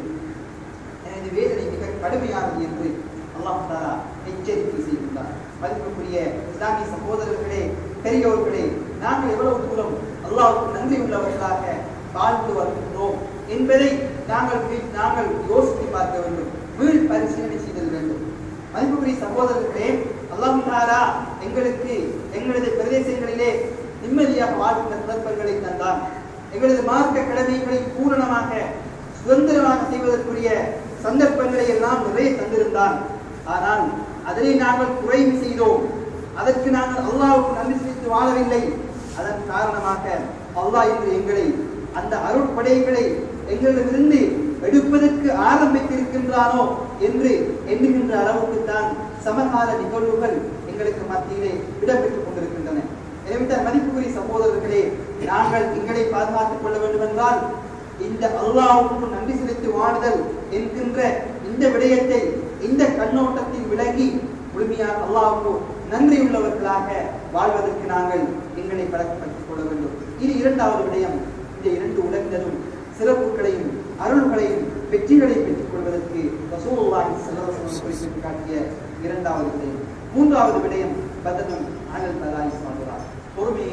எனது வேதனை மிக கடுமையானது என்று அல்லாஹ் தாலா எச்சரிக்கை செய்கின்றார் மதிப்புக்குரிய இஸ்லாமிய சகோதரர்களே பெரியோர்களே நாங்கள் எவ்வளவு தூரம் அல்லாஹ்வுக்கு நன்றி உள்ளவர்களாக வாழ்ந்து வருகின்றோம் என்பதை நாங்கள் வீ- நாங்கள் யோசித்து பார்க்க வேண்டும் வீழ் பரிசீலனை செய்தல் வேண்டும் மதிப்புக்குரிய சகோதரர்களே அல்லாஹ் தாலா எங்களுக்கு எங்களது பிரதேசங்களிலே நிம்மதியாக வாழ்கின்ற சந்தர்ப்பங்களை தந்தான் எங்களது மார்க்க கடமைகளை பூரணமாக சுதந்திரமாக செய்வதற்குரிய சந்தர்ப்பங்களை எல்லாம் நிறைய தந்திருந்தான் ஆனால் அதனை நாங்கள் குறைவு செய்தோம் அதற்கு நாங்கள் அல்லாஹ்வுக்கு நன்றி செலுத்தி வாழவில்லை அதன் காரணமாக அல்லாஹ் இன்று எங்களை அந்த அருட்படைகளை எங்களிடமிருந்து எடுப்பதற்கு ஆரம்பித்திருக்கின்றானோ என்று எண்ணுகின்ற அளவுக்கு தான் சமகால நிகழ்வுகள் எங்களுக்கு மத்தியிலே இடம்பெற்றுக் கொண்டிருக்கின்றன எனவே தான் மதிப்புக்குரிய சகோதரர்களே நாங்கள் எங்களை பாதுகாத்துக் கொள்ள வேண்டும் என்றால் இந்த அல்லாஹ்வுக்கு நன்றி செலுத்தி வாழுதல் என்கின்ற இந்த விடயத்தை இந்த கண்ணோட்டத்தில் விளங்கி முழுமையாக அல்லாஹ்வுக்கு நன்றி உள்ளவர்களாக வாழ்வதற்கு நாங்கள் எங்களை பழக்கப்படுத்திக் கொள்ள வேண்டும் இது இரண்டாவது விடயம் இந்த இரண்டு உலகினரும் சிறப்புகளையும் அருள்களையும் வெற்றிகளையும் பெற்றுக் கொள்வதற்கு ரசூலுல்லாஹி ஸல்லல்லாஹு அலைஹி வஸல்லம் குறிப்பிட்டு காட்டிய இரண்டாவது விடயம் மூன்றாவது விடயம் பதனும் அனல் பலாய் சொல்கிறார் பொறுமையை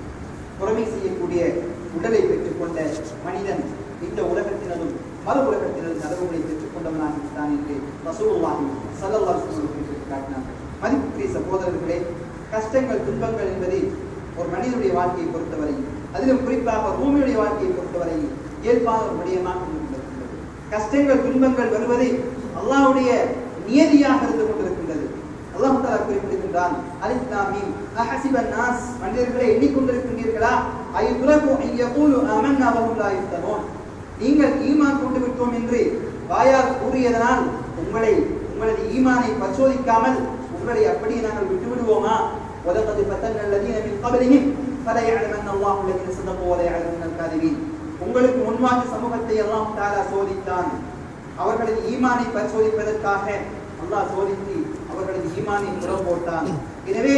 பொறுமை செய்யக்கூடிய உடலை பெற்றுக்கொண்ட மனிதன் இந்த உலகத்தினரும் மறு உலகத்தினரும் நலவுகளை பெற்றுக்கொண்டவனாக இருக்கிறான் என்று ரசூலுல்லாஹி ஸல்லல்லாஹு அலைஹி வஸல்லம் குறிப்பிட்டு காட்டினார்கள் மதிப்புக்குரிய சகோதரர்களே கஷ்டங்கள் துன்பங்கள் என்பது ஒரு மனிதனுடைய வாழ்க்கையை பொறுத்தவரை அதிலும் குறிப்பாக பூமியுடைய வாழ்க்கையை பொறுத்தவரை இயல்பான ஒரு விடயமாக இருந்து கொண்டிருக்கின்றது கஷ்டங்கள் துன்பங்கள் வருவது அல்லாஹ்வுடைய நியதியாக இருந்து கொண்டிருக்கின்றது அல்லாஹ் தஆலா குறிப்பிடுகின்றான் அலிஃப் லாம் மீம் அஹஸிபன் நாஸ் மனிதர்களை எண்ணிக்கொண்டிருக்கின்றீர்களா ஐயுத்ரகு அன் யகூலு ஆமன்னா வஹும் லா யுஃப்தனூன் நீங்கள் ஈமான் கொண்டு விட்டோம் என்று வாயால் கூறியதனால் உங்களை உங்களது ஈமானை பரிசோதிக்காமல் உங்களை அப்படியே நாங்கள் விட்டு விடுவோமா وَلَقَدْ فَتَنَّا الَّذِينَ مِنْ قَبْلِهِمْ فَلَيَعْلَمَنَّ اللَّهُ الَّذِينَ صَدَقُوا وَلَيَعْلَمَنَّ الْكَاذِبِينَ உங்களுக்கு முன்வாங்க சமூகத்தை எல்லாம் தாரா சோதித்தான் அவர்களது ஈமானை பரிசோதிப்பதற்காக அல்லாஹ் சோதித்து அவர்களது ஈமானை புறம் போட்டான் எனவே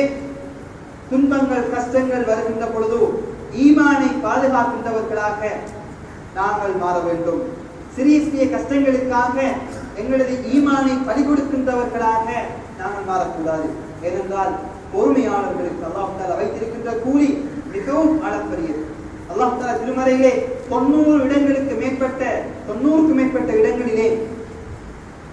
துன்பங்கள் கஷ்டங்கள் வருகின்ற பொழுது ஈமானை பாதுகாக்கின்றவர்களாக நாங்கள் மாற வேண்டும் சிறிய சிறிய கஷ்டங்களுக்காக எங்களது ஈமானை பறிகொடுக்கின்றவர்களாக நாங்கள் மாறக்கூடாது ஏனென்றால் பொறுமையாளர்களுக்கு அல்லாஹ் தாலா வைத்திருக்கின்ற கூலி மிகவும் அளப்பரியது அல்லாஹ் தாலா திருமறையிலே தொண்ணூறு இடங்களுக்கு மேற்பட்ட தொண்ணூறுக்கு மேற்பட்ட இடங்களிலே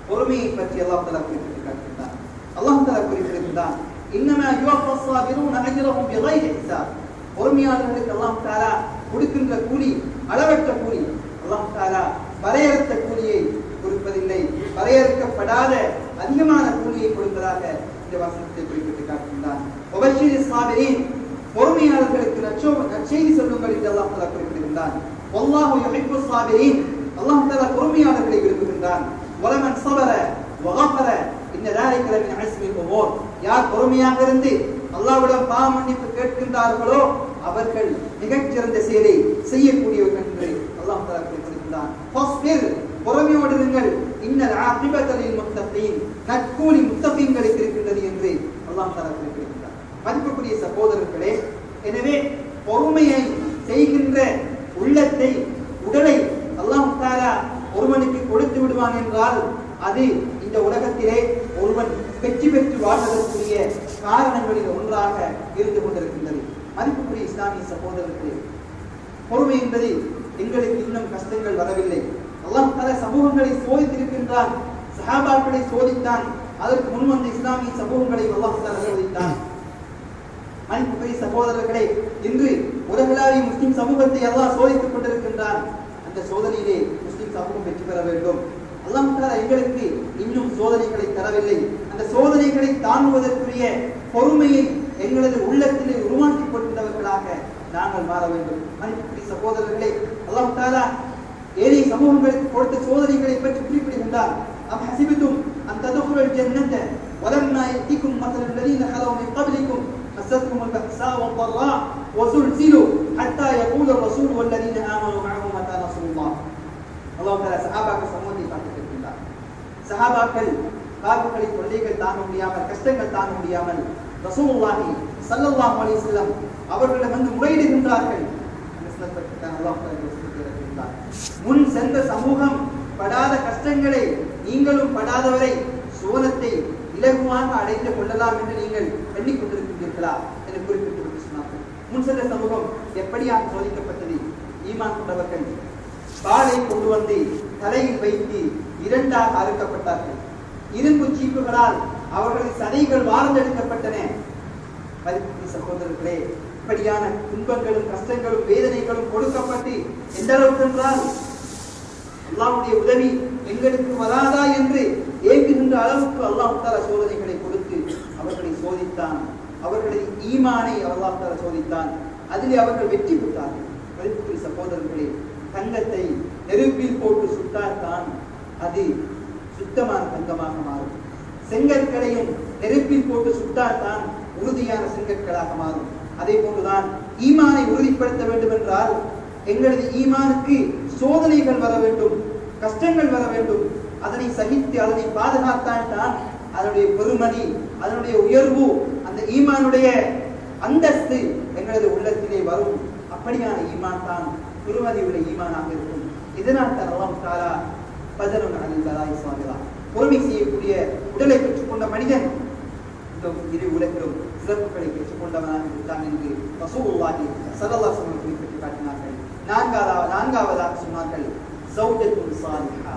பொறுமையை பற்றி அல்லாஹ் தஆலா குறிப்பிட்டு காட்டுகின்றான் அல்லாஹ் தஆலா குறிப்பிடுகின்றான் இன்னமா யுவஃபா ஸாபிரூன அஜ்ரஹும் பிகைரி ஹிசாப் பொறுமையாளர்களுக்கு அல்லாஹ் தஆலா கொடுக்கின்ற கூலி அளவற்ற கூலி அல்லாஹ் தஆலா வரையறுத்த கூலியை கொடுப்பதில்லை வரையறுக்கப்படாத அதிகமான கூலியை கொடுப்பதாக இந்த வசனத்தை குறிப்பிட்டு காட்டுகின்றான் உபஷீர் ஸாபிரீன் பொறுமையாளர்களுக்கு நச்சோ நற்செய்தி சொல்லுங்கள் என்று அல்லாஹ் தஆலா குறிப்பிடுகின்றான் வல்லாஹு யுஹிப்பு ஸாபிரீன் அல்லாஹ் தஆலா பொறுமையாளர்களை விரும்புகின்றான் வலமன் ஸபர வகஃபர இன்ன ذلك لمن عزم الامور யார் பொறுமையாக இருந்து அல்லாஹ்விடம் பாவ மன்னிப்பு கேட்கின்றார்களோ அவர்கள் மிகச்சிறந்த செயலை செய்யக்கூடியவர்கள் என்று அல்லாஹ் தஆலா குறிப்பிடுகின்றான் ஃபஸ்பிர் பொறுமையோடு இருங்கள் இன்னல் ஆகிபத லில் முத்தகீன் நற்கூலி முத்தகீன்களுக்கு இருக்கின்றது என்று அல்லாஹ் தஆலா குறிப்பிடுகின்றான் மதிப்புக்குரிய சகோதரர்களே எனவே பொறுமையை செய்கின்ற உள்ளத்தை உடலை அல்லாஹ் தஆலா ஒருவனுக்கு கொடுத்து விடுவான் என்றால் அது இந்த உலகத்திலே ஒருவன் வெற்றி பெற்று வாழ்வதற்குரிய காரணங்களில் ஒன்றாக இருந்து கொண்டிருக்கின்றது மதிப்புக்குரிய இஸ்லாமிய சகோதரர்களே பொறுமை என்பது எங்களுக்கு இன்னும் கஷ்டங்கள் வரவில்லை அல்லாஹ் பல சமூகங்களை சோதித்திருக்கின்றான் சஹாபாக்களை சோதித்தான் அதற்கு முன் வந்த இஸ்லாமிய சமூகங்களை அல்லாஹ் தஆலா சோதித்தான் மதிப்புக்குரிய சகோதரர்களே இன்று உலகளாவிய முஸ்லிம் சமூகத்தை அல்லாஹ் சோதித்துக் கொண்டிருக்கின்றான் அந்த சோதனையிலே முஸ்லிம் சமூகம் வெற்றி பெற வேண்டும் அல்லாஹ் தஆலா எங்களுக்கு இன்னும் சோதனைகளை தரவில்லை அந்த சோதனைகளை தாங்குவதற்குரிய பொறுமையை எங்களது உள்ளத்திலே உருவாக்கிக் கொண்டவர்களாக நாங்கள் மாற வேண்டும் மதிப்புக்குரிய சகோதரர்களே அல்லாஹ் தஆலா ஏனைய சமூகங்களுக்கு கொடுத்த சோதனைகளை பற்றி குறிப்பிடுகின்றார் அம் ஹசிபத்தும் அன் ததுகுல் ஜன்னத ولما يأتيكم مثل الذين خلوا من قبلكم مستهم البأساء والضراء وزلزلوا حتى يقول الرسول والذين آمنوا معه متى نصر الله அல்லாஹ் தஆலா சஹாபாக்கள் சமூகத்தை பார்த்து கேட்கின்றார் சஹாபாக்கள் காப்புகளை தொல்லைகள் தாங்க முடியாமல் கஷ்டங்கள் தாங்க முடியாமல் ரசூலுல்லாஹி ஸல்லல்லாஹு அலைஹி வஸல்லம் அவர்களிடம் வந்து முறையிடுகின்றார்கள் அந்த சந்தர்ப்பத்தில் தான் அல்லாஹ் தஆலா இந்த வசனத்தை இறக்குகின்றார். முன் சென்ற சமூகம் படாத கஷ்டங்களை நீங்களும் படாதவரை சோனத்தை இலகுவாக அடைந்து கொள்ளலாம் என்று நீங்கள் எண்ணிக்கொண்டிருக்கின்றீர்களா என்று குறிப்பிட்டு விட்டு சொன்னார்கள் முன் சென்ற சமூகம் எப்படியாக சோதிக்கப்பட்டது ஈமான் கொண்டவர்கள் பாலை கொண்டு வந்து தலையில் வைத்து இரண்டாக அறுக்கப்பட்டார்கள் இரும்பு சீப்புகளால் அவர்களின் சதைகள் வார்ந்தெடுக்கப்பட்டன மதிப்புக்குரிய சகோதரர்களே இப்படியான துன்பங்களும் கஷ்டங்களும் வேதனைகளும் கொடுக்கப்பட்டு எந்த அளவுக்கு என்றால் அல்லாஹ்வுடைய உதவி எங்களுக்கு வராதா என்று ஏங்குகின்ற அளவுக்கு அல்லாஹ் தஆலா சோதனைகளை கொடுத்து அவர்களை சோதித்தான் அவர்களின் ஈமானை அல்லாஹ் தஆலா சோதித்தான் அதிலே அவர்கள் வெற்றி பெற்றார்கள் மதிப்புக்குரிய சகோதரர்களே தங்கத்தை நெருப்பில் போட்டு சுட்டால்தான் அது சுத்தமான தங்கமாக மாறும் செங்கற்களையும் நெருப்பில் போட்டு சுட்டால்தான் உறுதியான செங்கற்களாக மாறும் அதே போன்றுதான் ஈமானை உறுதிப்படுத்த வேண்டும் என்றால் எங்களது ஈமானுக்கு சோதனைகள் வர வேண்டும் கஷ்டங்கள் வர வேண்டும் அதனை சகித்து அதனை பாதுகாத்தான் தான் அதனுடைய பெருமதி அதனுடைய உயர்வு அந்த ஈமானுடைய அந்தஸ்து எங்களது உள்ளத்திலே வரும் அப்படியான ஈமான் தான் பெருமதி உள்ள ஈமானாக இருக்கும் இதனால் தான் அல்லாஹ் தாலா பஜனும் அலில் பலாய் சாமிலா பொறுமை செய்யக்கூடிய உடலை பெற்றுக்கொண்ட மனிதன் இந்த இரு உலகிலும் சிறப்புகளை பெற்றுக்கொண்டவனாக இருந்தான் என்று ரசூலுல்லாஹி ஸல்லல்லாஹு அலைஹி வஸல்லம் குறிப்பிட்டு காட்டினார்கள் நான்காவது நான்காவதாக சொன்னார்கள் சௌஜத்துன் சாலிஹா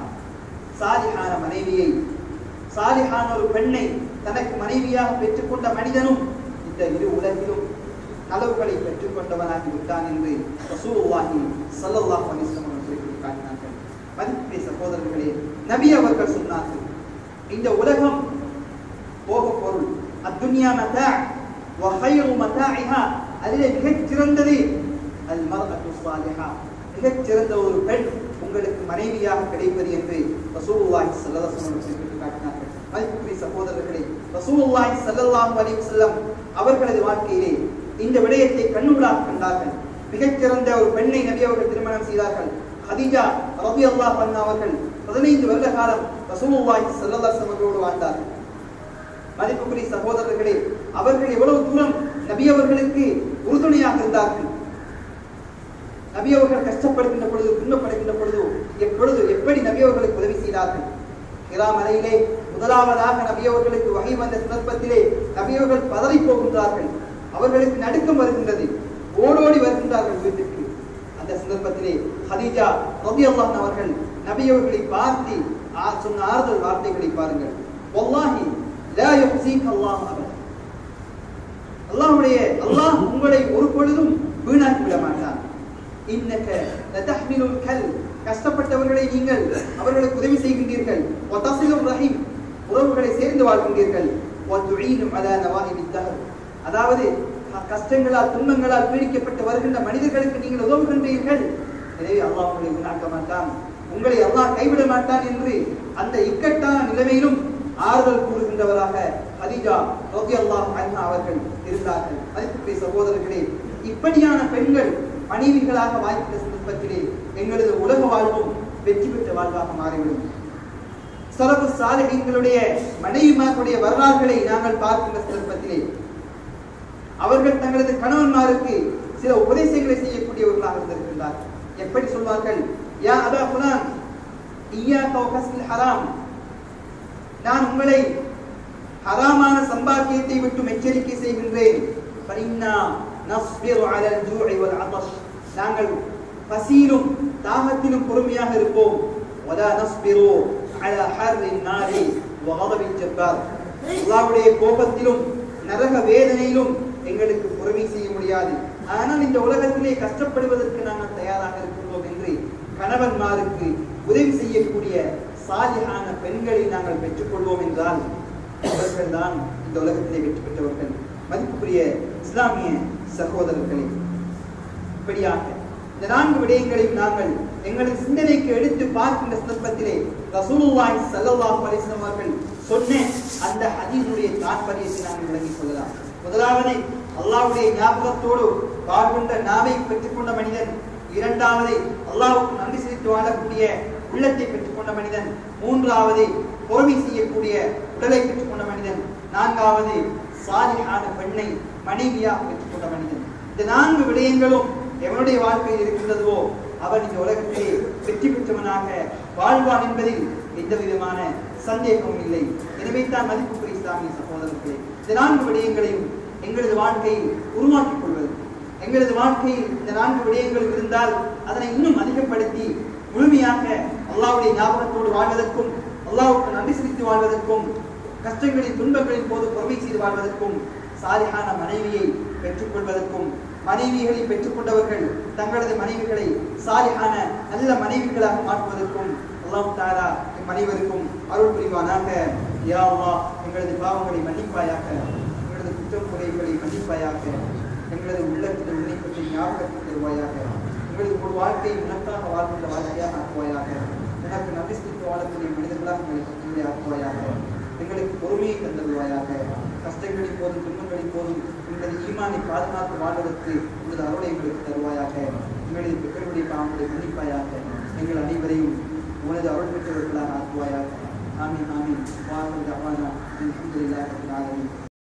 சாலிஹான மனைவியை சாலிஹான ஒரு பெண்ணை தனக்கு மனைவியாக பெற்றுக்கொண்ட மனிதனும் இந்த இரு உலகிலும் நலவுகளை பெற்றுக்கொண்டவனாகி விட்டான் என்று ரசூலுல்லாஹி ஸல்லல்லாஹு அலைஹி வஸல்லம் அவர்கள் குறிப்பிட்டு காட்டினார்கள் மதிப்புடைய சகோதரர்களே நபி அவர்கள் சொன்னார்கள் இந்த உலகம் போக பொருள் அத்துன்யா மதா وخير متاعها அதிலே மிகச் சிறந்தது அல் மர்அத்து ஸாலிஹா மிகச் சிறந்த ஒரு பெண் உங்களுக்கு மனைவியாக கிடைப்பது என்று ரசூலுல்லாஹி ஸல்லல்லாஹு அலைஹி வஸல்லம் குறிப்பிட்டு காட்டினார்கள் மதிப்புக்குரிய சகோதரர்களே ரசூலுல்லாஹி ஸல்லல்லாஹு அலைஹி வஸல்லம் அவர்களது வாழ்க்கையிலே இந்த விடயத்தை கண்ணுள்ளாக கண்டார்கள் மிகச் சிறந்த ஒரு பெண்ணை நபி அவர்கள் திருமணம் செய்தார்கள் ஹதீஜா ரலியல்லாஹு அன்ஹா அவர்கள் 15 வருட காலம் ரசூலுல்லாஹி ஸல்லல்லாஹு அலைஹி வஸல்லம் அவர்களோடு வாழ்ந்தார்கள் மதிப்புக்குரிய சகோதரர்களே அவர்கள் எவ்வளவு தூரம் நபி அவர்களுக்கு உறுதுணையாக இருந்தார்கள் நபி அவர்கள் கஷ்டப்படுகின்ற பொழுது துன்பப்படுகின்ற பொழுது எப்பொழுது எப்படி நபி அவர்களுக்கு உதவி செய்தார்கள் ஹிரா மலையிலே முதலாவதாக நபி அவர்களுக்கு வகை வந்த சந்தர்ப்பத்திலே நபி அவர்கள் பதறி போகின்றார்கள் அவர்களுக்கு நடுக்கம் வருகின்றது ஓடோடி வருகின்றார்கள் வீட்டுக்கு அந்த சந்தர்ப்பத்திலே ஹதீஜா ரலியல்லாஹு அவர்கள் நபி அவர்களை பார்த்து ஆ- சொன்ன ஆறுதல் வார்த்தைகளை பாருங்கள் வல்லாஹி லா யுஹ்ஸீக அல்லாஹ் அபதா அல்லாஹ்வுடைய அல்லாஹ் உங்களை ஒரு பொழுதும் வீணாக்கி விட மாட்டான் இன்னக லதஹ்மிலுல் கல் கஷ்டப்பட்டவர்களை நீங்கள் அவர்களுக்கு உதவி செய்கின்றீர்கள் வதஸிலுர் ரஹீம் உறவுகளை சேர்ந்து வாழ்கின்றீர்கள் வதுஈனு அலா நவாஹிபித் தஹர் அதாவது க- கஷ்டங்களால் துன்பங்களால் பீடிக்கப்பட்டு வருகின்ற மனிதர்களுக்கு நீங்கள் உதவுகின்றீர்கள் எனவே அல்லாஹ் உங்களை வீணாக்க மாட்டான் உங்களை அல்லாஹ் கைவிட மாட்டான் என்று அந்த இக்கட்டான நிலைமையிலும் ஆறுதல் கூறுகின்றவராக ஹதீஜா ரலியல்லாஹு அன்ஹா அவர்கள் இருந்தார்கள் மதிப்புக்குரிய சகோதரர்களே இப்படியான பெண்கள் மனைவிகளாக வாய்ப்புள்ள சந்தர்ப்பத்திலே எங்களது உலக வாழ்வும் வெற்றி பெற்ற வாழ்வாக மாறிவிடும் சலபு சாலிஹீன்களுடைய மனைவிமார்களுடைய வரலாறுகளை நாங்கள் பார்க்கின்ற சந்தர்ப்பத்திலே அவர்கள் தங்களது கணவன்மாருக்கு சில உபதேசங்களை செய்யக்கூடியவர்களாக இருந்திருக்கின்றார்கள் எப்படி சொல்வார்கள் யா அபா ஃபுலான் இய்யாக வகஸ்ல் ஹராம் நான் உங்களை ஹராமான சம்பாக்கியத்தை விட்டு எச்சரிக்கை செய்கின்றேன் فإنا نصبر على الجوع والعطش நாங்கள் பசியிலும் தாகத்திலும் பொறுமையாக இருப்போம் ولا نصبر على حر النار وغضب الجبار அல்லாஹ்வுடைய கோபத்திலும் நரக வேதனையிலும் எங்களுக்கு பொறுமை செய்ய முடியாது ஆனால் இந்த உலகத்திலே கஷ்டப்படுவதற்கு நாங்கள் தயாராக இருக்கின்றோம் என்று கணவன்மாருக்கு உதவி செய்யக்கூடிய சாலிஹான பெண்களை நாங்கள் பெற்றுக்கொள்வோம் என்றால் அவர்கள் தான் இந்த உலகத்திலே வெற்றி பெற்றவர்கள் மதிப்புக்குரிய இஸ்லாமிய சகோதரர்களே இப்படியாக இந்த நான்கு விடயங்களையும் நாங்கள் எங்களது சிந்தனைக்கு எடுத்து பார்க்கின்ற சந்தர்ப்பத்திலே ரசூலுல்லாஹி ஸல்லல்லாஹு அலைஹி வஸல்லம் அவர்கள் சொன்ன அந்த ஹதீஸுடைய தாற்பயத்தை நாங்கள் விளங்கிக் கொள்ளலாம் முதலாவது அல்லாஹ்வுடைய ஞாபகத்தோடு வாழ்கின்ற நாவை பெற்றுக்கொண்ட மனிதன் இரண்டாவது அல்லாஹ்வுக்கு நன்றி செலுத்தி வாழக்கூடிய உள்ளத்தை பெற்றுக்கொண்ட மனிதன் மூன்றாவது பொறுமை செய்யக்கூடிய உடலை பெற்றுக்கொண்ட மனிதன் நான்காவது சாலிஹான பெண்ணை மனைவியாக பெற்றுக்கொண்ட மனிதன் இந்த நான்கு விடயங்களும் எவனுடைய வாழ்க்கையில் இருக்கின்றதோ அவன் இந்த உலகத்திலே வெற்றி பெற்றவனாக வாழ்வான் என்பதில் எந்த விதமான சந்தேகமும் இல்லை எனவே தான் மதிப்புக்குரிய இஸ்லாமிய சகோதரர்களே இந்த நான்கு விடயங்களையும் எங்களது வாழ்க்கையில் உருவாக்கிக் கொள்வது எங்களது வாழ்க்கையில் இந்த நான்கு விடயங்கள் இருந்தால் அதனை இன்னும் அதிகப்படுத்தி முழுமையாக அல்லாஹ்வுடைய ஞாபகத்தோடு வாழ்வதற்கும் அல்லாஹ்வுக்கு நன்றி செலுத்தி வாழ்வதற்கும் கஷ்டங்களின் துன்பங்களின் போது பொறுமை செய்து வாழ்வதற்கும் சாலிஹான மனைவியை பெற்றுக்கொள்வதற்கும் மனைவிகளை பெற்றுக்கொண்டவர்கள் தங்களது மனைவிகளை சாலிஹான நல்ல மனைவிகளாக மாற்றுவதற்கும் அல்லாஹ் தாரா எம் அனைவருக்கும் அருள் புரிவானாக யா அல்லாஹ் எங்களது பாவங்களை மன்னிப்பாயாக எங்களது குற்றம் குறைகளை மன்னிப்பாயாக எங்களது உள்ளத்தில் உன்னை பற்றி ஞாபகத்தில் தருவாயாக எங்களது ஒரு வாழ்க்கையை உனக்காக வாழ்கின்ற வாழ்க்கையாக ஆக்குவாயாக உனக்கு நன்றி செலுத்தி வாழக்கூடிய மனிதர்களாக எங்களை பற்றி ஆக்குவாயாக எங்களுக்கு பொறுமையை தந்தருவாயாக கஷ்டங்களின் போதும் துன்பங்களின் போதும் எங்களது ஈமானை பாதுகாத்து வாழ்வதற்கு உங்களது அருளை எங்களுக்கு தருவாயாக எங்களது பெற்றோருடைய பாவங்களை மன்னிப்பாயாக எங்கள் அனைவரையும் உனது அருள் பெற்றவர்களாக ஆக்குவாயாக ஆமீன் ஆமீன் வாசல் தவானா அல்ஹம்துலில்லாஹி ரப்பில் ஆலமீன்